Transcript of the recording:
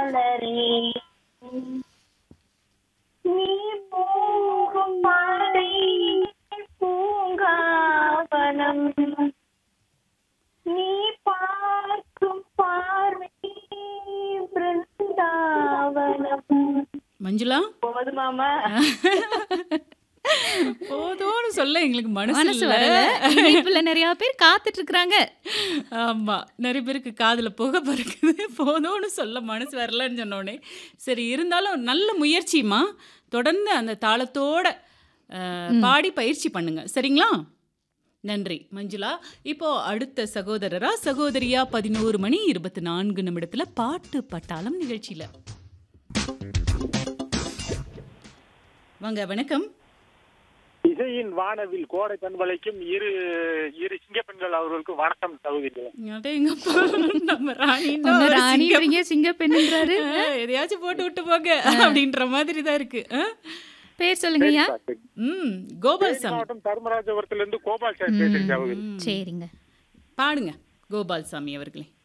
மலரே நீ போகும் பாதை பூங்காவனம் நீ பார்க்கும் பார்வை பிருந்தாவனம் மஞ்சுளா போதுமாமா போதும்னு சொல்ல எங்களுக்கு மனசு மனசு இல்ல. வரல இணைப்புல நிறைய பேர் காத்துட்டு இருக்காங்க ஆமா நிறைய பேருக்கு காதுல புகை பறக்குது போதும்னு சொல்ல மனசு வரலன்னு சொன்னோடனே சரி இருந்தாலும் நல்ல முயற்சிமா தொடர்ந்து அந்த தாளத்தோட அஹ், பாடி பயிற்சி பண்ணுங்க சரிங்களா நன்றி மஞ்சுளா இப்போ அடுத்த சகோதரரா சகோதரியா பதினோரு மணி இருபத்தி நான்கு நிமிடத்துல பாட்டு பட்டாளம் நிகழ்ச்சியில வாங்க வணக்கம் இசையின் வானவில் கோடை பண்பலைக்கும் இரு இரு சிங்கப்பெண்கள் அவர்களுக்கும் வணக்கம் சகோதரிகளே அடேங்கப்பா, நம்ம ராணின்னா ஒன்னு ஒரு சிங்கம். ராணின்றீங்க சிங்க பெண்ணுன்றாரு ஆ, எதையாச்சும் போட்டு விட்டு போங்க அப்படின்ற மாதிரி தான் இருக்கு ஆ? பேர் சொல்லுங்கய்யா ம் கோபால் சாமி மாவட்டம் தர்மராஜபுரத்துல இருந்து கோபால் சார் பேசுறேன் சகோதரி சரிங்க பாடுங்க கோபால் சாமி அவர்களே